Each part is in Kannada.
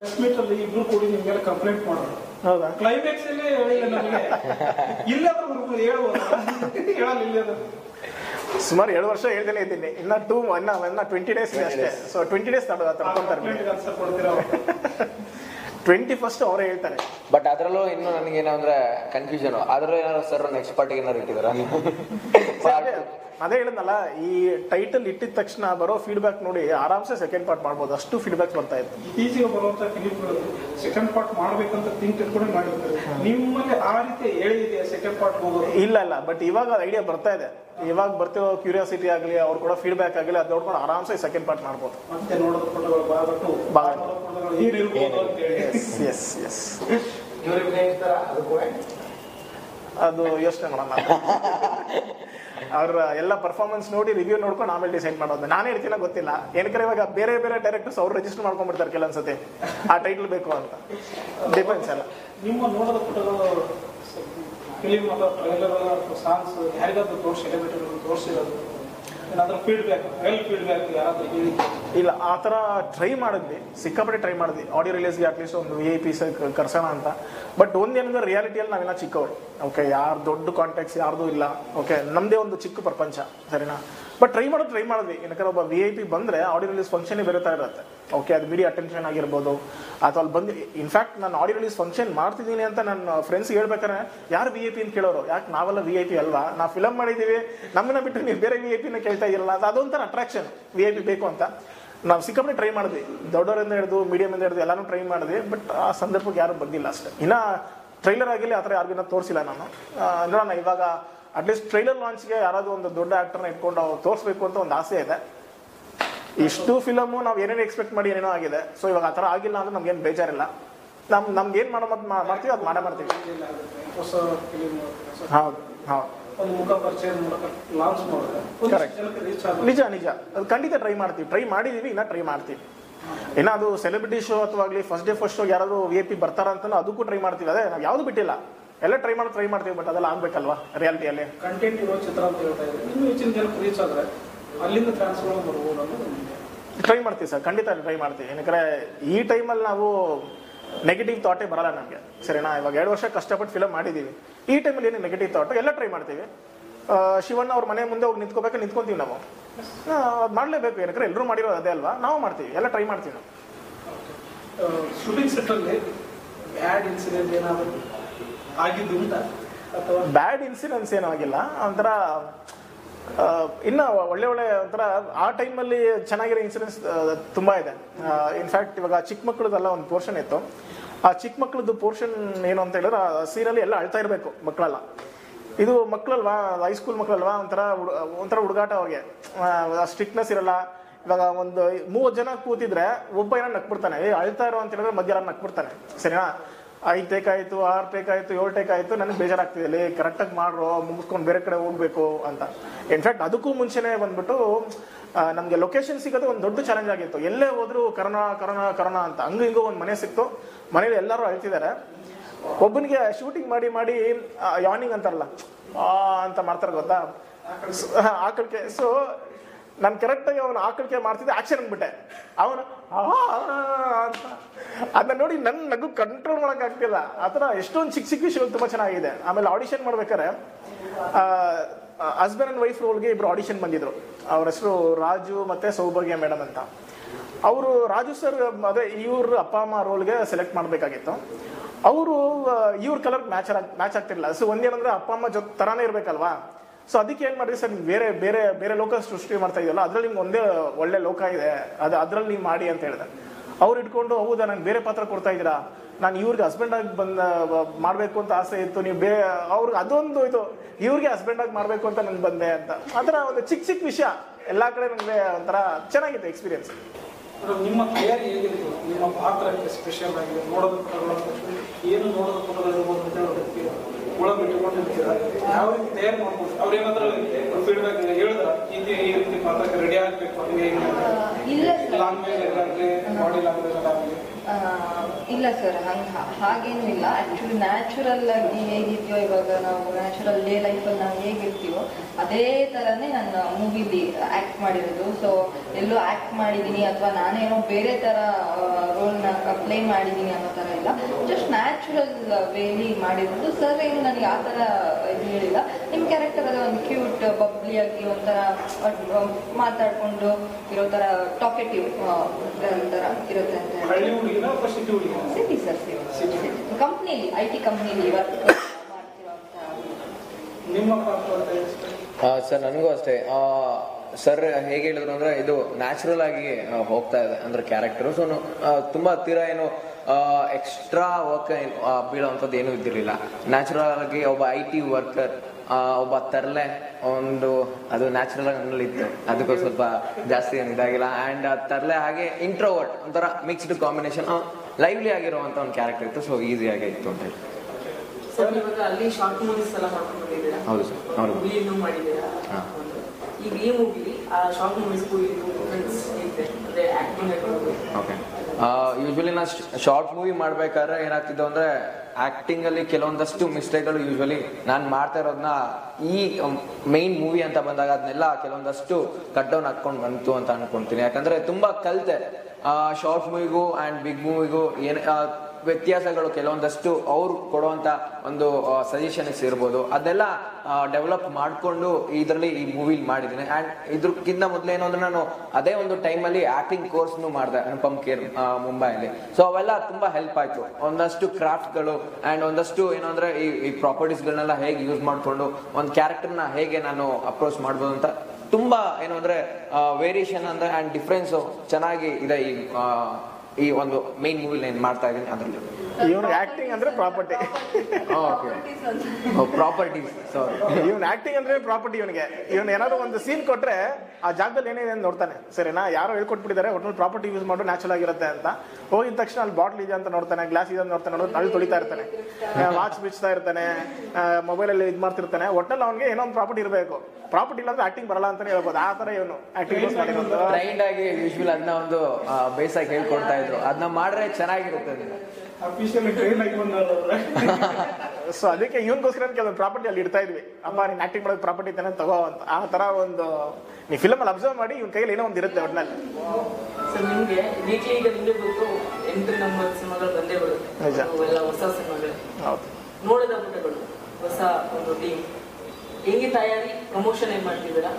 ಪ್ರೆಸ್ ಮೀಟ್ ಅಲ್ಲಿ ಇಬ್ರು ಕೂಡಿ ನಿಮ್ಗೆಲ್ಲ ಕಂಪ್ಲೇಂಟ್ ಮಾಡೋದು ಹೌದಾ ಕ್ಲೈಮ್ಯಾಕ್ಸ್ ಅಲ್ಲೇ ಹೇಳಿಲ್ಲ ನಮಗೆ ಇಲ್ಲಾದ್ರೂ ಹೇಳ್ಬೋದು ಹೇಳಲ್ಲ ಇಲ್ಲದ ಸುಮಾರು ಎರಡು ವರ್ಷ ಹೇಳ್ದೇನೆ ಇದ್ದೀನಿ ಇನ್ನ ಟೂ ಇನ್ನ ಇನ್ನ ಟ್ವೆಂಟಿ ಡೇಸ್ ಇದೆ ಅಷ್ಟೇ ಸೊ ಟ್ವೆಂಟಿ ಡೇಸ್ ತಡ್ಕೊಂತಾರೆ ಕಂಪ್ಲೇಂಟ್ ಆನ್ಸರ್ ಕೊಡ್ತೀರಾ ಟ್ವೆಂಟಿ ಫಸ್ಟ್ ಅವರೇ ಹೇಳ್ತಾರೆ ಬಟ್ ಅದ್ರಲ್ಲೂ ಇನ್ನು ನನಗೆ ಏನಂದ್ರೆ ಕನ್ಫ್ಯೂಷನ್ ಅದ್ರಲ್ಲೂ ಏನಾದ್ರು ಸರ್ ನೆಕ್ಸ್ಟ್ ಪಾರ್ಟಿಗೆ ಏನಾದ್ರು ಇಟ್ಟಿದಾರ ಅದೇ- ಅದೇ ಹೇಳಿದ್ನಲ್ಲ ಈ ಟೈಟಲ್ ಇಟ್ಟಿದ ತಕ್ಷಣ ಬರೋ ಫೀಡ್ಬ್ಯಾಕ್ ನೋಡಿ ಆರಾಮ್ಸೆ ಸೆಕೆಂಡ್ ಪಾರ್ಟ್ ಮಾಡ್ಬೋದು ಅಷ್ಟು ಫೀಡ್ಬ್ಯಾಕ್ ಬರ್ತಾ ಇತ್ತು ಇತ್ತೀಚೆಗೆ ಬರುವಂತ ಫಿಲಿಮ್ಗಳು ಸೆಕೆಂಡ್ ಪಾರ್ಟ್ ಮಾಡ್ಬೇಕಂತ ಥಿಂಕ್ ಇಟ್ಕೊಂಡು ಮಾಡಿರ್ತಾರೆ ನಿಮ್ಮಲ್ಲಿ ಆ ರೀತಿ ಹೇಳಿದೆಯಾ ಸೆಕೆಂಡ್ ಪಾರ್ಟ್ ಹೋಗೋದು ಇಲ್ಲ ಇಲ್ಲ ಬಟ್ ಇವಾಗ ಐಡಿಯಾ ಬರ್ತಾ ಇದೆ ಇವಾಗ ಬರ್ತಿರೋ ಕ್ಯೂರಿಯಾಸಿಟಿ ಆಗಲಿ ಅವ್ರು ಕೂಡ ಫೀಡ್ಬ್ಯಾಕ್ ಆಗಲಿ ಅದು ನೋಡ್ಕೊಂಡು ಆರಾಮ್ಸೆ ಸೆಕೆಂಡ್ ಪಾರ್ಟ್ ಮಾಡ್ಬೋದು ಮತ್ತೆ ನೋಡೋದು ಫೋಟೋಗಳು ಬಾಬಿಟ್ಟು ಬಾ. ನೋಡೋದು ಫೋಟೋಗಳು ಹೀರಿರ್ಬೋದು ಅಂತ ಹೇಳಿ ಎಸ್ ಎಸ್ ಇವ್ರಿಗೆ ಇರ್ತಾರ ಅದಕ್ಕೂ ಅದು ಯೋಚನೆ ಮಾಡೋಣ ಅವ್ರ ಎಲ್ಲ ಪರ್ಫಾರ್ಮೆನ್ಸ್ ನೋಡಿ ರಿವ್ಯೂ ನೋಡ್ಕೊಂಡು ಆಮೇಲೆ ಡಿಸೈಡ್ ಮಾಡೋದು ನಾನೇ ಹೇಳ್ತೀನ ಗೊತ್ತಿಲ್ಲ ಏನಕ್ಕೆ ಇವಾಗ ಬೇರೆ ಬೇರೆ ಡೈರೆಕ್ಟರ್ಸ್ ಅವ್ರು ರಿಜಿಸ್ಟರ್ ಮಾಡ್ಕೊಂಡ್ಬಿಡ್ತಾರೆ ಕೆಲವೊಂದ್ಸತಿ ಆ ಟೈಟಲ್ ಬೇಕು ಅಂತ ಡಿಪೆಂಡ್ಸ್ ಎಲ್ಲ ನಿಮ್ಮ ನೋಡೋದ ಫೋಟೋಗಳು ಫಿಲಿಮ್ ಅಥವಾ ಟ್ರೈಲರ್ ಅಥವಾ ಸಾಂಗ್ಸ್ ಯಾರಿಗಾದ್ರೂ ತೋರಿಸಿ ಸೆಲೆಬ್ರಿಟಿಗಳು ತೋರಿಸಿರೋದು ಏನಾದ್ರೂ ಫೀಡ್ಬ್ಯಾಕ್ ವೆಲ್ ಫೀಡ್ಬ್ಯಾಕ್ ಯಾರಾದ್ರೂ ಹೇಳಿ ಇಲ್ಲ ಆ ಥರ ಟ್ರೈ ಮಾಡಿದ್ವಿ ಸಿಕ್ಕಾಪಟ್ಟೆ ಟ್ರೈ ಮಾಡಿದ್ವಿ ಆಡಿಯೋ ರಿಲೀಸ್ಗೆ ಅಟ್ಲೀಸ್ಟ್ ಒಂದು ವಿ ಐ ಪಿ ಕರ್ಸೋಣ ಅಂತ ಬಟ್ ಒಂದೇನಂದ್ರೆ ರಿಯಾಲಿಟಿಯಲ್ಲಿ ನಾವಿನ್ನ ಚಿಕ್ಕವರು ಓಕೆ ಯಾರು ದೊಡ್ಡ ಕಾಂಟ್ಯಾಕ್ಟ್ಸ್ ಯಾರ್ದು ಇಲ್ಲ ಓಕೆ ನಮ್ಮದೇ ಒಂದು ಚಿಕ್ಕ ಪ್ರಪಂಚ ಸರಿನಾ ಬಟ್ ಟ್ರೈ ಮಾಡೋದು ಟ್ರೈ ಮಾಡಿದ್ವಿ ಏನಕ್ಕೆ ಒಬ್ಬ ವಿ ಐ ಪಿ ಬಂದರೆ ಆಡಿಯೋ ರಿಲೀಸ್ ಫಂಕ್ಷನ್ ಬೇರೆ ಥರ ಇರುತ್ತೆ ಓಕೆ ಅದು ಮೀಡಿಯಾ ಅಟೆನ್ಷನ್ ಆಗಿರ್ಬೋದು ಅಥವಾ ಅಲ್ಲಿ ಬಂದು ಇನ್ಫ್ಯಾಕ್ಟ್ ನಾನು ಆಡಿಯೋ ರಿಲೀಸ್ ಫಂಕ್ಷನ್ ಮಾಡ್ತಿದ್ದೀನಿ ಅಂತ ನನ್ನ ಫ್ರೆಂಡ್ಸ್ ಹೇಳ್ಬೇಕಾದ್ರೆ ಯಾರು ವಿ ಐ ಪಿ ಅಂತ ಕೇಳೋರು ಯಾಕೆ ನಾವೆಲ್ಲ ವಿ ಐ ಪಿ ಅಲ್ವಾ ನಾವು ಫಿಲಮ್ ಮಾಡಿದ್ದೀವಿ ನಮ್ಮನ್ನ ಬಿಟ್ಟು ನೀವು ಬೇರೆ ವಿ ಐ ಪಿನ ಕೇಳ್ತಾ ಇದ್ದೀರಲ್ಲ ಅದು ಅದೊಂಥರ ಅಟ್ರಾಕ್ಷನ್ ವಿ ಐ ಪಿ ಬೇಕು ಅಂತ ನಾವು ಸಿಕ್ಕಾಪಟ್ಟೆ ಟ್ರೈ ಮಾಡಿದ್ವಿ ದೊಡ್ಡವರಿಂದ ಹಿಡಿದು ಮೀಡಿಯಮ್ ಇಂದ ಹಿಡಿದು ಎಲ್ಲಾನು ಟ್ರೈ ಮಾಡಿದ್ವಿ ಬಟ್ ಆ ಸಂದರ್ಭಕ್ಕೆ ಯಾರು ಬಂದಿಲ್ಲ ಅಷ್ಟೇ ಇನ್ನ ಟ್ರೈಲರ್ ಆಗಿಲ್ಲ ಆ ಥರ ಯಾರಿಗಿನ್ನ ತೋರಿಸಿಲ್ಲ ನಾನು ಆ, ನೋಡೋಣ ಇವಾಗ ಅಟ್ಲೀಸ್ಟ್ ಟ್ರೈಲರ್ ಲಾಂಚ್ಗೆ ಯಾರಾದ್ರೂ ಒಂದು ದೊಡ್ಡ ಆಕ್ಟರ್ನ ಇಟ್ಕೊಂಡು ಅವ್ರು ತೋರಿಸ್ಬೇಕು ಅಂತ ಒಂದು ಆಸೆ ಇದೆ ಇಷ್ಟು ಫಿಲಮು ನಾವು ಏನೇನು ಎಕ್ಸ್ಪೆಕ್ಟ್ ಮಾಡಿ ಏನೇನೋ ಆಗಿದೆ ಸೊ ಇವಾಗ ಆ ಥರ ಆಗಿಲ್ಲ ಅಂದ್ರೆ ನಮ್ಗೇನು ಬೇಜಾರಿಲ್ಲ ನಮ್ ನಮ್ಗೆ ಏನು ಮಾಡೋ ಮತ್ತೆ ಮಾಡ್ತೀವಿ ಅದು ಮಾಡೇ ಮಾಡ್ತೀವಿ ಹೊಸ ಫಿಲಿಮ್ ಹೌದು ಹೌದು ಒಂದು ಮುಖ ಪರಿಚಯ ಮೂಲಕ ಲಾಂಚ್ ಮಾಡಿದ್ರೆ Correct. ಜನಕ್ಕೆ ರೀಚ್ ಆಗುತ್ತೆ ನಿಜ ನಿಜ ಅದು ಖಂಡಿತ ಟ್ರೈ ಮಾಡ್ತೀವಿ ಟ್ರೈ ಮಾಡಿದೀವಿ ಇನ್ನ ಟ್ರೈ ಮಾಡ್ತೀವಿ ಇನ್ನ ಅದು ಸೆಲೆಬ್ರಿಟಿ ಶೋ ಅಥವಾ ಆಗಲಿ ಫಸ್ಟ್ ಡೇ ಫಸ್ಟ್ ಶೋ ಯಾರಾದ್ರು ವಿ ಐ ಪಿ ಬರ್ತಾರ ಅಂತ ಅದಕ್ಕೂ ಟ್ರೈ ಮಾಡ್ತೀವಿ ಅದೇ ನಾವು ಯಾವುದು ಬಿಟ್ಟಿಲ್ಲ ಎಲ್ಲ ಟ್ರೈ ಮಾಡಿ ಟ್ರೈ ಮಾಡ್ತೀವಿ ಬಟ್ ಅದೆಲ್ಲ ಆಗ್ಬೇಕಲ್ವಾ ರಿಯಾಲಿಟಿಯಲ್ಲಿ ಕಂಟೆಂಟ್ ಇರೋ ಚಿತ್ರ ಅಂತ ಹೇಳ್ತಾ ಇದ್ದಾರೆ ಇನ್ನೂ ಹೆಚ್ಚಿನ ಜನಕ್ಕೆ ರೀಚ್ ಆದ್ರೆ ಅಲ್ಲಿಂದ ಟ್ರಾನ್ಸ್ಫರ್ ಬರ್ಬೋದು ಅನ್ನೋದು ಒಂದು ಟ್ರೈ ಮಾಡ್ತೀವಿ ಸರ್ ಖಂಡಿತ ಟ್ರೈ ಮಾಡ್ತೀವಿ ಏನಕ್ಕೆ ಈ ಟೈಮಲ್ಲಿ ನಾವು ನೆಗೆಟಿವ್ ಥಾಟೇ ಬರಲ್ಲ ನಮಗೆ ಸರಿನಾ ಇವಾಗ ಎರಡು ವರ್ಷ ಕಷ್ಟಪಟ್ಟು ಫಿಲಮ್ ಮಾಡಿದ್ದೀವಿ ಈ ಟೈಮಲ್ಲಿ ಏನು ನೆಗೆಟಿವ್ ಥಾಟ್ ಎಲ್ಲ ಟ್ರೈ ಮಾಡ್ತೀವಿ ಆ, ಶಿವಣ್ಣ ಅವ್ರ ಮನೆ ಮುಂದೆ ಹೋಗಿ ನಿಂತ್ಕೋಬೇಕು ನಿಂತ್ಕೊಂತೀವಿ ನಾವು ಅದು ಮಾಡಲೇಬೇಕು ಏನಕ್ಕೆ ಎಲ್ಲರೂ ಮಾಡಿರೋದು ಅದೇ ಅಲ್ವಾ ನಾವು ಮಾಡ್ತೀವಿ ಎಲ್ಲ ಟ್ರೈ ಮಾಡ್ತೀವಿ ನಾವು ಶೂಟಿಂಗ್ ಸೆಟ್ ಅಲ್ಲಿ ಬ್ಯಾಡ್ ಇನ್ಸಿಡೆಂಟ್ ಏನಾದರೂ ಆಗಿದ್ದು ಉಂಟಾ ಅಥವಾ ಬ್ಯಾಡ್ ಇನ್ಸಿಡೆನ್ಸ್ ಏನೂ ಆಗಿಲ್ಲ ಒಂಥರ ಆ, ಇನ್ನ ಒಳ್ಳೆ ಒಳ್ಳೆ ಒಂಥರ ಆ ಟೈಮಲ್ಲಿ ಚೆನ್ನಾಗಿರೋ ಇನ್ಸಿಡೆನ್ಸ್ ತುಂಬಾ ಇದೆ ಇನ್ಫ್ಯಾಕ್ಟ್ ಇವಾಗ ಚಿಕ್ಕ ಮಕ್ಕಳದೆಲ್ಲ ಒಂದು ಪೋರ್ಷನ್ ಇತ್ತು ಆ ಚಿಕ್ಕ ಮಕ್ಕಳದ್ದು ಪೋರ್ಷನ್ ಏನು ಅಂತ ಹೇಳಿದ್ರೆ ಆ ಸೀನಲ್ಲಿ ಎಲ್ಲ ಅಳ್ತಾ ಇರಬೇಕು ಮಕ್ಕಳೆಲ್ಲ ಇದು ಮಕ್ಕಳಲ್ವಾ ಹೈಸ್ಕೂಲ್ ಮಕ್ಕಳಲ್ವಾ ಒಂಥರ ಹುಡ್- ಒಂಥರ ಹುಡುಗಾಟ ಅವ್ರಿಗೆ ಸ್ಟ್ರಿಕ್ನೆಸ್ ಇರಲ್ಲ ಇವಾಗ ಒಂದು ಮೂವತ್ತು ಜನ ಕೂತಿದ್ರೆ ಒಬ್ಬ ಏನೋ ನಕ್ಬಿಡ್ತಾನೆ ಏ ಅಳ್ತಾ ಇರೋ ಅಂತ ಹೇಳಿದ್ರೆ ಮಧ್ಯಾಹ್ನ ನಕ್ಬಿಡ್ತಾನೆ ಸರಿನಾ ಐದು ಟೇಕ್ ಆಯ್ತು ಆರು ಟೇಕ್ ಆಯ್ತು ಏಳು ಟೇಕ್ ಆಯ್ತು ನನಗೆ ಬೇಜಾರಾಗ್ತಿದೆ ಇಲ್ಲಿ ಕರೆಕ್ಟಾಗಿ ಮಾಡ್ರೋ ಮುಗಿಸ್ಕೊಂಡು ಬೇರೆ ಕಡೆ ಹೋಗ್ಬೇಕು ಅಂತ ಇನ್ಫ್ಯಾಕ್ಟ್ ಅದಕ್ಕೂ ಮುಂಚೆನೆ ಬಂದ್ಬಿಟ್ಟು ಆ, ನಮ್ಗೆ ಲೊಕೇಶನ್ ಸಿಗೋದು ಒಂದು ದೊಡ್ಡ ಚಾಲೆಂಜ್ ಆಗಿತ್ತು ಎಲ್ಲೇ ಹೋದ್ರು ಕರೋನಾ ಕರೋನಾ ಕರೋನಾ ಅಂತ ಹಂಗೂ ಹಿಂಗೂ ಒಂದು ಮನೆ ಸಿಕ್ತು ಮನೇಲಿ ಎಲ್ಲರೂ ಅಳ್ತಿದ್ದಾರೆ ಒಬ್ಬನಿಗೆ ಶೂಟಿಂಗ್ ಮಾಡಿ ಮಾಡಿ ಯಾನಿಂಗ್ ಅಂತಾರಲ್ಲ ಆ ಅಂತ ಮಾಡ್ತಾರೆ ಗೊತ್ತಾ ಆಕಳಿಕೆ ಸೊ ನಾನು ಕರೆಕ್ಟಾಗಿ ಅವನು ಆಕಳಿಕೆ ಮಾಡ್ತಿದ್ದೆ ಆಕ್ಷನ್ ಅಂದ್ಬಿಟ್ಟೆ ಅವನು ಅಂತ ಅದನ್ನ ನೋಡಿ ನನ್ನ ನಗು ಕಂಟ್ರೋಲ್ ಮಾಡಕ್ ಆಗ್ತಿಲ್ಲ ಆ ಥರ ಎಷ್ಟೊಂದು ಚಿಕ್ಕ ಚಿಕ್ಕ ವಿಷಯಗಳು ತುಂಬಾ ಚೆನ್ನಾಗಿದೆ ಆಮೇಲೆ ಆಡಿಷನ್ ಮಾಡ್ಬೇಕಾರೆ ಹಸ್ಬೆಂಡ್ ಅಂಡ್ ವೈಫ್ ರೋಲ್ಗೆ ಇಬ್ರು ಆಡಿಷನ್ ಬಂದಿದ್ರು ಅವ್ರ ಹೆಸರು ರಾಜು ಮತ್ತೆ ಸೌಭಾಗ್ಯ ಮೇಡಮ್ ಅಂತ ಅವರು ರಾಜು ಸರ್ ಅದೇ ಇವ್ರ ಅಪ್ಪ ಅಮ್ಮ ರೋಲ್ಗೆ ಸೆಲೆಕ್ಟ್ ಮಾಡಬೇಕಾಗಿತ್ತು ಅವರು ಇವ್ರ ಕಲರ್ ಮ್ಯಾಚ್ ಮ್ಯಾಚ್ ಆಗ್ತಿರ್ಲಿಲ್ಲ ಸೊ ಒಂದೇನಂದ್ರೆ ಅಪ್ಪ ಅಮ್ಮ ಜೊತೆ ತರಾನೇ ಇರ್ಬೇಕಲ್ವಾ ಸೊ ಅದಕ್ಕೆ ಏನ್ ಮಾಡಿದ್ರಿ ಸರ್ ನೀವು ಬೇರೆ ಬೇರೆ ಬೇರೆ ಲೋಕ ಸೃಷ್ಟಿ ಮಾಡ್ತಾ ಇದೆಯಲ್ಲ ಅದ್ರಲ್ಲಿ ನಿಮ್ಗೆ ಒಂದೇ ಒಳ್ಳೆ ಲೋಕ ಇದೆ ಅದು ಅದ್ರಲ್ಲಿ ನೀವು ಮಾಡಿ ಅಂತ ಹೇಳಿದೆ ಅವ್ರು ಇಟ್ಕೊಂಡು ಹೌದಾ ನಾನು ಬೇರೆ ಪಾತ್ರ ಕೊಡ್ತಾ ಇದ್ದೀರಾ ನಾನು ಇವ್ರಿಗೆ ಹಸ್ಬೆಂಡ್ ಆಗಿ ಬಂದ ಮಾಡಬೇಕು ಅಂತ ಆಸೆ ಇತ್ತು ನೀವು ಬೇ ಅವ್ರಿಗೆ ಅದೊಂದು ಇದು ಇವ್ರಿಗೆ ಹಸ್ಬೆಂಡ್ ಆಗಿ ಮಾಡಬೇಕು ಅಂತ ನನ್ಗೆ ಬಂದೆ ಅಂತ ಆ ಥರ ಒಂದು ಚಿಕ್ಕ ಚಿಕ್ಕ ವಿಷಯ ಎಲ್ಲಾ ಕಡೆ ನನಗೆ ಒಂಥರ ಚೆನ್ನಾಗಿತ್ತು ಎಕ್ಸ್ಪೀರಿಯನ್ಸ್ ಅದು ನಿಮ್ಮ ತಯಾರಿ ಹೇಗಿತ್ತು ನಿಮ್ಮ ಪಾತ್ರಕ್ಕೆ ಸ್ಪೆಷಲ್ ಆಗಿ ನೋಡೋದು ಏನು ನೋಡೋದು ಇರ್ಬೋದು ಅಂತ ಹೇಳೋದಕ್ಕೆ ಒಳಗಿಟ್ಟುಕೊಂಡಿರ್ತೀರ ಯಾವ ರೀತಿ ತಯಾರಿ ಮಾಡ್ಬೋದು ಅವ್ರೇನಾದ್ರೂ ಫೀಡ್ಬ್ಯಾಕ್ ಹೇಳಿದ್ರ ಈ ಈ ರೀತಿ ಪಾತ್ರಕ್ಕೆ ರೆಡಿ ಆಗ್ಬೇಕು ಹಂಗೆ ಇಲ್ಲ ಲ್ಯಾಂಗ್ವೇಜ್ ಆಗಲಿ ಬಾಡಿ ಲ್ಯಾಂಗ್ವೇಜ್ ಆಗಲಿ ಆ, ಇಲ್ಲ ಸರ್ ಹಂಗ ಹಾಗೇನು ಇಲ್ಲ ಆಕ್ಚುಲಿ ನ್ಯಾಚುರಲ್ ಆಗಿ ಹೇಗಿದೆಯೋ ಇವಾಗ ನಾವು ನ್ಯಾಚುರಲ್ ಡೇ ಲೈಫಲ್ಲಿ ನಾವು ಹೇಗಿರ್ತೀವೋ ಅದೇ ಥರನೇ ನಾನು ಮೂವಿಲಿ ಆ್ಯಕ್ಟ್ ಮಾಡಿರೋದು ಸೊ ಎಲ್ಲೋ ಆ್ಯಕ್ಟ್ ಮಾಡಿದ್ದೀನಿ ಅಥವಾ ನಾನೇನೋ ಬೇರೆ ಥರ ರೋಲ್ನ ಪ್ಲೇ ಮಾಡಿದ್ದೀನಿ ಅನ್ನೋ ಥರ ಇಲ್ಲ ಜಸ್ಟ್ ನ್ಯಾಚುರಲ್ ವೇಲಿ ಮಾಡಿರೋದು ಸರ್ ಏನು ನನಗೆ ಆ ಥರ ಇದು ಹೇಳಿಲ್ಲ ನಿಮ್ಮ ಕ್ಯಾರೆಕ್ಟರ್ ಅದೇ ಒಂದು ಕ್ಯೂಟ್ ಬಬ್ಲಿಯಾಗಿ ಒಂಥರ ಅಹ್, ಮಾತಾಡ್ಕೊಂಡು ಇರೋ ಥರ ಟಾಕೆಟಿವ್ ಥರ ಇರುತ್ತೆ ಅಂತ ಹೇಳಿ ಹಳ್ಳಿ ಹುಡುಗಿನ ಅಥವಾ ಸಿಟಿ ಹುಡುಗಿನ ಸಿಟಿ ಸರ್ ಸಿಟಿ ಕಂಪ್ನಿಲಿ ಐ ಟಿ ಕಂಪ್ನಿಲಿ ವರ್ಕ್ ಮಾಡ್ತಿರೋಂಥ ನಿಮ್ಮ ಪಾತ್ರ ಅಂತ ಎಷ್ಟು ಸರ್ ನನಗೂ ಅಷ್ಟೇ ಸರ್ ಹೇಗೆ ಹೇಳಿದ್ರು ಅಂದ್ರೆ ಇದು ನ್ಯಾಚುರಲ್ ಆಗಿ ಆ, ಹೋಗ್ತಾ ಇದೆ ಅಂದ್ರೆ ಕ್ಯಾರೆಕ್ಟರ್ ಸೊ ತುಂಬಾ ತೀರಾ ಏನು ಎಕ್ಸ್ಟ್ರಾ ವರ್ಕ್ ಬೀಳೋವಂಥದ್ದು ಏನೂ ಇದ್ದಿರಲಿಲ್ಲ ನ್ಯಾಚುರಲ್ ಆಗಿ ಒಬ್ಬ ಐ ಟಿ ವರ್ಕರ್ ಒಬ್ಬ ತರ್ಲೆ ಒಂದು ಅದು ನ್ಯಾಚುರಲ್ ಆಗಿ ನನ್ನಲ್ಲಿ ಇತ್ತು ಅದಕ್ಕೂ ಸ್ವಲ್ಪ ಜಾಸ್ತಿ ಏನು ಇದಾಗಿಲ್ಲ ಅಂಡ್ ತರ್ಲೆ ಹಾಗೆ ಇಂಟ್ರೋವರ್ಟ್ ಒಂಥರ ಮಿಕ್ಸ್ಡ್ ಕಾಂಬಿನೇಷನ್ ಲೈವ್ಲಿ ಆಗಿರುವಂತ ಒಂದು ಕ್ಯಾರೆಕ್ಟರ್ ಇತ್ತು ಸೊ ಈಸಿಯಾಗಿ ಇತ್ತು ಅಂತ ಹೇಳಿ ಸರ್ ಇವಾಗ ಅಲ್ಲಿ ಶಾರ್ಟ್ ಮೂವೀಸ್ ಎಲ್ಲ ಮಾಡ್ಕೊಂಡು ಬಂದಿದ್ದೀರಾ ಹೌದು ಸರ್ ಹೌದು ಮೂವಿಯನ್ನು ಮಾಡಿದ್ದೀರಾ ಹಾ. ಈಗ ಈ ಮೂವಿಲಿ ಆ ಶಾರ್ಟ್ ಮೂವೀಸ್ಗೂ ಇದು ಡಿಫ್ರೆನ್ಸ್ ಇದೆ ಅಂದ್ರೆ ಆಕ್ಟಿಂಗ್ ಆಗಿರ್ಬೋದು ಓಕೆ ಯೂಶ್ವಲಿ ನಾ ಶಾರ್ಟ್ ಮೂವಿ ಮಾಡ್ಬೇಕಾದ್ರೆ ಏನಾಗ್ತಿದ್ದು ಅಂದ್ರೆ ಆಕ್ಟಿಂಗ್ ಅಲ್ಲಿ ಕೆಲವೊಂದಷ್ಟು ಮಿಸ್ಟೇಕ್ಗಳು ಯೂಶ್ವಲಿ ನಾನು ಮಾಡ್ತಾ ಇರೋದನ್ನ ಈ ಮೈನ್ ಮೂವಿ ಅಂತ ಬಂದಾಗ ಅದನ್ನೆಲ್ಲ ಕೆಲವೊಂದಷ್ಟು ಕಟ್ ಡೌನ್ ಹಾಕೊಂಡು ಬಂತು ಅಂತ ಅನ್ಕೊಂತೀನಿ ಯಾಕಂದ್ರೆ ತುಂಬಾ ಕಲ್ತೆ ಶಾರ್ಟ್ ಮೂವಿಗೂ ಅಂಡ್ ಬಿಗ್ ಮೂವಿಗೂ ಏನ್ ಆ, ವ್ಯತ್ಯಾಸಗಳು ಕೆಲವೊಂದಷ್ಟು ಅವ್ರು ಕೊಡುವಂತ ಒಂದು ಸಜೆಷನ್ಸ್ ಇರ್ಬೋದು ಅದೆಲ್ಲ ಡೆವಲಪ್ ಮಾಡಿಕೊಂಡು ಇದರಲ್ಲಿ ಈ ಮೂವಿ ಮಾಡಿದ್ದೀನಿ ಅಂಡ್ ಇದ್ರಕ್ಕಿಂತ ಮೊದಲು ಏನು ಅಂದ್ರೆ ನಾನು ಅದೇ ಒಂದು ಟೈಮಲ್ಲಿ ಆಕ್ಟಿಂಗ್ ಕೋರ್ಸ್ನು ಮಾಡಿದೆ ಅನುಪಮ್ ಕೇರ್ ಆ, ಮುಂಬೈಯಲ್ಲಿ ಸೊ ಅವೆಲ್ಲ ತುಂಬಾ ಹೆಲ್ಪ್ ಆಯ್ತು ಒಂದಷ್ಟು ಕ್ರಾಫ್ಟ್ಗಳು ಅಂಡ್ ಒಂದಷ್ಟು ಏನು ಅಂದ್ರೆ ಈ ಈ ಪ್ರಾಪರ್ಟೀಸ್ಗಳನ್ನೆಲ್ಲ ಹೇಗೆ ಯೂಸ್ ಮಾಡಿಕೊಂಡು ಒಂದು ಕ್ಯಾರೆಕ್ಟರ್ನ ಹೇಗೆ ನಾನು ಅಪ್ರೋಚ್ ಮಾಡ್ಬೋದು ಅಂತ ತುಂಬಾ ಏನು ಅಂದ್ರೆ ವೇರಿಯೇಷನ್ ಅಂದ್ರೆ ಅಂಡ್ ಡಿಫ್ರೆನ್ಸ್ ಚೆನ್ನಾಗಿ ಇದೆ ಈ ಆ, ಈ ಒಂದು ಮೇನ್ ಮೂವಿ ನಾನು ಮಾಡ್ತಾ ಇದ್ದೀನಿ ಅದರಲ್ಲಿ ಇವನಿಗೆ ಆಕ್ಟಿಂಗ್ ಅಂದ್ರೆ ಪ್ರಾಪರ್ಟಿ ಓಕೆ ಪ್ರಾಪರ್ಟೀಸ್ ಸಾರಿ ಇವನ್ ಆಕ್ಟಿಂಗ್ ಅಂದ್ರೆ ಪ್ರಾಪರ್ಟಿ ಇವನಿಗೆ ಇವನ್ ಏನಾದ್ರು ಒಂದು ಸೀನ್ ಕೊಟ್ರೆ ಆ ಜಾಗದಲ್ಲಿ ಏನಿದೆ ಅಂತ ನೋಡ್ತಾನೆ ಸರಿನಾ ಯಾರೋ ಹೇಳ್ಕೊಟ್ಬಿಟ್ಟಿದ್ದಾರೆ ಒಟ್ನಲ್ಲಿ ಪ್ರಾಪರ್ಟಿ ಯೂಸ್ ಮಾಡು ನ್ಯಾಚುರಲ್ ಆಗಿರುತ್ತೆ ಅಂತ ಹೋಗಿದ ತಕ್ಷಣ ಅಲ್ಲಿ ಬಾಟ್ಲ್ ಇದೆ ಅಂತ ನೋಡ್ತಾನೆ ಗ್ಲಾಸ್ ಇದೆ ಅಂತ ನೋಡ್ತಾನೆ ನೋಡೋದು ಅಲ್ಲಿ ತೊಳಿತಾ ಇರ್ತಾನೆ ವಾಚ್ ಬಿಚ್ತಾ ಇರ್ತಾನೆ ಮೊಬೈಲ್ ಅಲ್ಲಿ ಇದು ಮಾಡ್ತಿರ್ತಾನೆ ಒಟ್ಟಲ್ಲಿ ಅವನಿಗೆ ಏನೋ ಒಂದು ಪ್ರಾಪರ್ಟಿ ಇರಬೇಕು ಪ್ರಾಪರ್ಟಿ ಇಲ್ಲ ಅಂದ್ರೆ ಆಕ್ಟಿಂಗ್ ಬರಲ್ಲ ಅಂತಾನೆ ಹೇಳ್ಬೋದು ಆ ತರ ಇವನು ಆಕ್ಟಿಂಗ್ ಯೂಸ್ ಮಾಡಿರೋದು ಟ್ರೈಂಡ್ ಆಗಿ ಯೂಶ್ವಲ್ ಅದನ್ನ ಒಂದು ಬೇಸಾಗಿ ಹೇಳ್ಕೊಡ್ತಾ ಇದ್ರು ಅದನ್ನ ಮಾಡ್ರೆ ಚೆನ್ನಾಗಿರುತ್ತೆ ಅದು. ಅಫಿಷಿಯಲ್ ಟ್ರೈನ್ ಆಗಿ ಬಂದವ್ರೆ ಸೊ ಅದಕ್ಕೆ ಇವನ್ಗೋಸ್ಕರ ಕೆಲವೊಂದು ಪ್ರಾಪರ್ಟಿ ಅಲ್ಲಿ ಇಡ್ತಾ ಇದ್ವಿ ಅಪ್ಪ ನೀನ್ ಆಕ್ಟಿಂಗ್ ಮಾಡೋದು ಪ್ರಾಪರ್ಟಿ ತಾನೆ ತಗೋ ಅಂತ ಆ ತರ ಒಂದು ನೀವು ಫಿಲಮ್ ಅಲ್ಲಿ ಅಬ್ಸರ್ವ್ ಮಾಡಿ ಇವ್ನ ಕೈಯಲ್ಲಿ ಏನೋ ಒಂದು ಇರುತ್ತೆ ಒಟ್ನಲ್ಲಿ ಸರ್ ನಿಮ್ಗೆ ವೀಕ್ಲಿ ಈಗ ನಿಮ್ಗೆ ಗೊತ್ತು ಎಂಟು ನಂಬರ್ ಸಿನಿಮಾಗಳು ಬಂದೇ ಬರುತ್ತೆ ನಿಜ. ಅವೆಲ್ಲ ಹೊಸ ಸಿನಿಮಾಗಳು ಹೌದು ನೋಡಿದ ಪುಟಗಳು ಹೊಸ ಒಂದು ಟೀಮ್ ಹೆಂಗೆ ತಯಾರಿ ಪ್ರಮೋಷನ್ ಏನ್ ಮಾಡ್ತಿದ್ದೀರಾ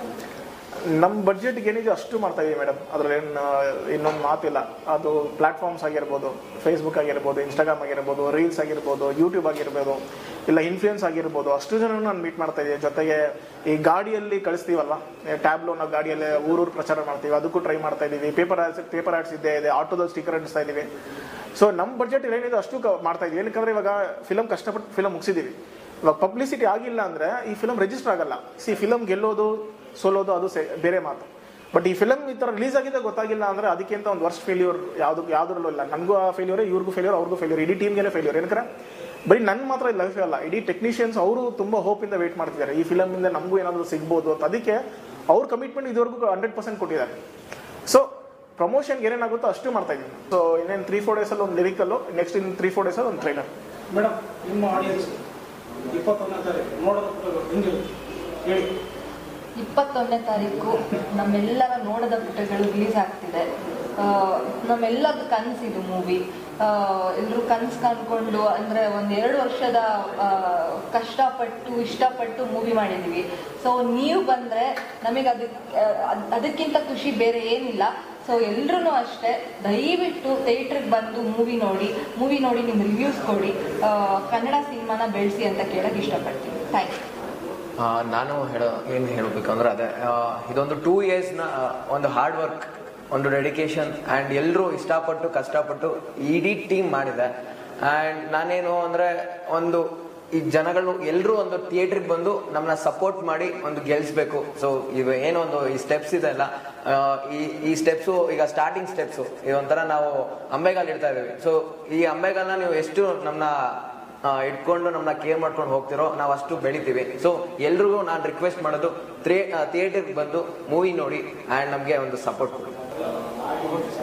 ನಮ್ಮ ಬಡ್ಜೆಟ್ಗೆ ಏನಿದೆ ಅಷ್ಟು ಮಾಡ್ತಾ ಇದೀವಿ ಮೇಡಮ್ ಅದ್ರಲ್ಲಿ ಏನು ಇನ್ನೊಂದು ಮಾತಿಲ್ಲ ಅದು ಪ್ಲಾಟ್ಫಾರ್ಮ್ಸ್ ಆಗಿರ್ಬೋದು ಫೇಸ್ಬುಕ್ ಆಗಿರ್ಬೋದು ಇನ್ಸ್ಟಾಗ್ರಾಮ್ ಆಗಿರ್ಬೋದು ರೀಲ್ಸ್ ಆಗಿರ್ಬೋದು ಯೂಟ್ಯೂಬ್ ಆಗಿರ್ಬೋದು ಇಲ್ಲ ಇನ್ಫ್ಲೂಯೆನ್ಸ್ ಆಗಿರ್ಬೋದು ಅಷ್ಟು ಜನ ನಾನು ಮೀಟ್ ಮಾಡ್ತಾ ಇದ್ದೀವಿ ಜೊತೆಗೆ ಈ ಗಾಡಿಯಲ್ಲಿ ಕಳಿಸ್ತೀವಲ್ವಾ ಟ್ಯಾಬ್ಲೋ ನಾವು ಗಾಡಿಯಲ್ಲಿ ಊರೂರು ಪ್ರಚಾರ ಮಾಡ್ತೀವಿ ಅದಕ್ಕೂ ಟ್ರೈ ಮಾಡ್ತಾ ಇದೀವಿ ಪೇಪರ್ ಆಡ್ಸ್ ಪೇಪರ್ ಆಡ್ಸ್ ಇದ್ದೇ ಇದೆ ಆಟೋದಲ್ಲಿ ಸ್ಟಿಕರ್ ಅಂಟಿಸ್ತಾ ಇದೀವಿ ಸೊ ನಮ್ಮ ಬಡ್ಜೆಟ್ ಏನಿದೆ ಅಷ್ಟು ಕ- ಮಾಡ್ತಾ ಇದೀವಿ ಏನಕ್ಕಂದ್ರೆ ಇವಾಗ ಫಿಲಮ್ ಕಷ್ಟಪಟ್ಟು ಫಿಲಮ್ ಮುಗಿಸಿದೀವಿ ಇವಾಗ ಪಬ್ಲಿಸಿಟಿ ಆಗಿಲ್ಲ ಅಂದ್ರೆ ಈ ಫಿಲಮ್ ರಿಜಿಸ್ಟರ್ ಆಗಲ್ಲ ಸಿ ಫಿಲಮ್ ಗೆಲ್ಲೋದು ಸೋಲೋದು ಅದು ಸೆ- ಬೇರೆ ಮಾತು ಬಟ್ ಈ ಫಿಲಮ್ ಈ ತರ ರಿಲೀಸ್ ಆಗಿದೆ ಗೊತ್ತಾಗಿಲ್ಲ ಅಂದ್ರೆ ಅದಕ್ಕಿಂತ ಒಂದು ವರ್ಷ ಫೇಲ್ಯೂರ್ ಯಾವ್ದು ಯಾವ್ದ್ರಲ್ಲೂ ಇಲ್ಲ ನನಗೂ ಆ ಫೇಲ್ಯೂರ್ ಇವ್ರಿಗೂ ಫೇಲ್ಯೂರ್ ಅವ್ರಿಗೂ ಫೇಲ್ಯೂರ್ ಇಡೀ ಟೀಮ್ಗೆಲ್ಲ ಫೇಲ್ಯೂರ್ ಏನಕ್ಕೆ ಬರೀ ನನ್ನ ಮಾತ್ರ ಲೈಫ್ ಅಲ್ಲ ಇಡೀ ಟೆಕ್ನಿಷಿಯನ್ಸ್ ಅವರು ತುಂಬಾ ಹೋಪ್ ಇಂದ ವೇಟ್ ಮಾಡ್ತಿದ್ದಾರೆ ಈ ಫಿಲಮ್ ಇಂದ ನಮಗೂ ಏನಾದ್ರು ಸಿಗ್ಬೋದು ಅಂತ ಅದಕ್ಕೆ ಅವ್ರ ಕಮಿಟ್ಮೆಂಟ್ ಇದುವರೆಗೂ ಹಂಡ್ರೆಡ್ ಪರ್ಸೆಂಟ್ ಕೊಟ್ಟಿದ್ದಾರೆ ಸೊ ಪ್ರಮೋಷನ್ಗೆ ಏನೇನಾಗುತ್ತೋ ಅಷ್ಟು ಮಾಡ್ತಾ ಇದೀವಿ ಸೊ ಇನ್ನೇನು ತ್ರೀ ಫೋರ್ ಡೇಸಲ್ಲಿ ಒಂದು lyrical next in three four ಡೇಸಲ್ಲಿ ಒಂದು ಟ್ರೈಲರ್ ಮೇಡಮ್ ನಿಮ್ಮ ಆಡಿಯನ್ಸ್ ಇಪ್ಪತ್ತೊಂದನೇ ತಾರೀಕು ನೋಡೋದು ಹೆಂಗಿರುತ್ತೆ ಹೇಳಿ ಇಪ್ಪತ್ತೊಂದನೇ ತಾರೀಕು ನಮ್ಮೆಲ್ಲರ ನೋಡದ ಪುಟಗಳು ರಿಲೀಸ್ ಆಗ್ತಿದೆ ಆ, ನಮ್ಮೆಲ್ಲರದ್ದು ಕನಸಿದು ಮೂವಿ ಎಲ್ಲರೂ ಕನಸು ಕಂಡ್ಕೊಂಡು ಅಂದ್ರೆ ಒಂದ್ ಎರಡು ವರ್ಷದ ಆ, ಕಷ್ಟಪಟ್ಟು ಇಷ್ಟಪಟ್ಟು ಮೂವಿ ಮಾಡಿದೀವಿ ಸೊ ನೀವು ಬಂದ್ರೆ ನಮಗೆ ಅದಕ್ಕೆ ಅದಕ್ಕಿಂತ ಖುಷಿ ಬೇರೆ ಏನಿಲ್ಲ ಸೊ ಎಲ್ರೂ ಅಷ್ಟೇ ದಯವಿಟ್ಟು ಥಿಯೇಟ್ರಿಗೆ ಬಂದು ಮೂವಿ ನೋಡಿ ಮೂವಿ ನೋಡಿ ನಿಮ್ಮ ರಿವ್ಯೂಸ್ ಕೊಡಿ ಆ, ಕನ್ನಡ ಸಿನಿಮಾನ ಬೆಳೆಸಿ ಅಂತ ಕೇಳಕ್ ಇಷ್ಟಪಡ್ತೀನಿ ಥ್ಯಾಂಕ್ ಯು ಆ, ನಾನು ಹೇಳೋ ಏನು ಹೇಳಬೇಕಂದ್ರೆ ಅದೇ ಆ, ಇದೊಂದು ಟೂ ಇಯರ್ಸ್ನ ಒಂದು ಹಾರ್ಡ್ ವರ್ಕ್ ಒಂದು ಡೆಡಿಕೇಶನ್ ಆ್ಯಂಡ್ ಎಲ್ಲರೂ ಇಷ್ಟಪಟ್ಟು ಕಷ್ಟಪಟ್ಟು ಇಡೀ ಟೀಮ್ ಮಾಡಿದೆ ಆ್ಯಂಡ್ ನಾನೇನು ಅಂದರೆ ಒಂದು ಈ ಜನಗಳು ಎಲ್ಲರೂ ಒಂದು ಥಿಯೇಟ್ರಿಗೆ ಬಂದು ನಮ್ಮನ್ನ ಸಪೋರ್ಟ್ ಮಾಡಿ ಒಂದು ಗೆಲ್ಸ್ಬೇಕು ಸೊ ಇವ ಏನೊಂದು ಈ ಸ್ಟೆಪ್ಸ್ ಇದೆ ಅಲ್ಲ ಆ, ಈ ಈ ಸ್ಟೆಪ್ಸು ಈಗ ಸ್ಟಾರ್ಟಿಂಗ್ ಸ್ಟೆಪ್ಸು ಇದೊಂಥರ ನಾವು ಅಂಬೆಗಾಲ್ ಇಡ್ತಾ ಇದ್ದೀವಿ ಸೊ ಈ ಅಂಬೆಗಾಲ್ನ ನೀವು ಎಷ್ಟು ನಮ್ಮನ್ನ ಆ, ಇಟ್ಕೊಂಡು ನಮ್ಮನ್ನ ಕೇರ್ ಮಾಡ್ಕೊಂಡು ಹೋಗ್ತಿರೋ ನಾವು ಅಷ್ಟು ಬೆಳಿತೀವಿ ಸೊ ಎಲ್ರಿಗೂ ನಾನು ರಿಕ್ವೆಸ್ಟ್ ಮಾಡೋದು ಥಿಯೇಟರ್ಗೆ ಬಂದು ಮೂವಿ ನೋಡಿ ಆ್ಯಂಡ್ ನಮಗೆ ಒಂದು ಸಪೋರ್ಟ್ ಕೊಡಿ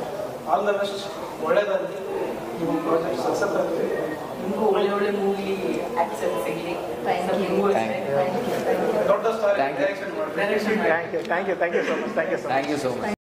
ಆಲ್ ದ ಬೆಸ್ಟ್ ಒಳ್ಳೇದಾಗಲಿ ನಿಮ್ಮ ಪ್ರಾಜೆಕ್ಟ್ ಸಕ್ಸಸ್ ಆಗಲಿ ನಿಮಗೂ ಒಳ್ಳೆ ಒಳ್ಳೆ ಮೂವಿ ಆಕ್ಸೆಸ್ ಸಿಗಲಿ Thank you. ನಿಮಗೂ Thank ಅಷ್ಟೇ. Thank you, thank you. ದೊಡ್ಡ ಸ್ಟಾರ್ Thank you. ಡೈರೆಕ್ಷನ್ ಮಾಡಿ Direction ಮಾಡಿ. Thank you thank you thank you so much thank you so much thank you so much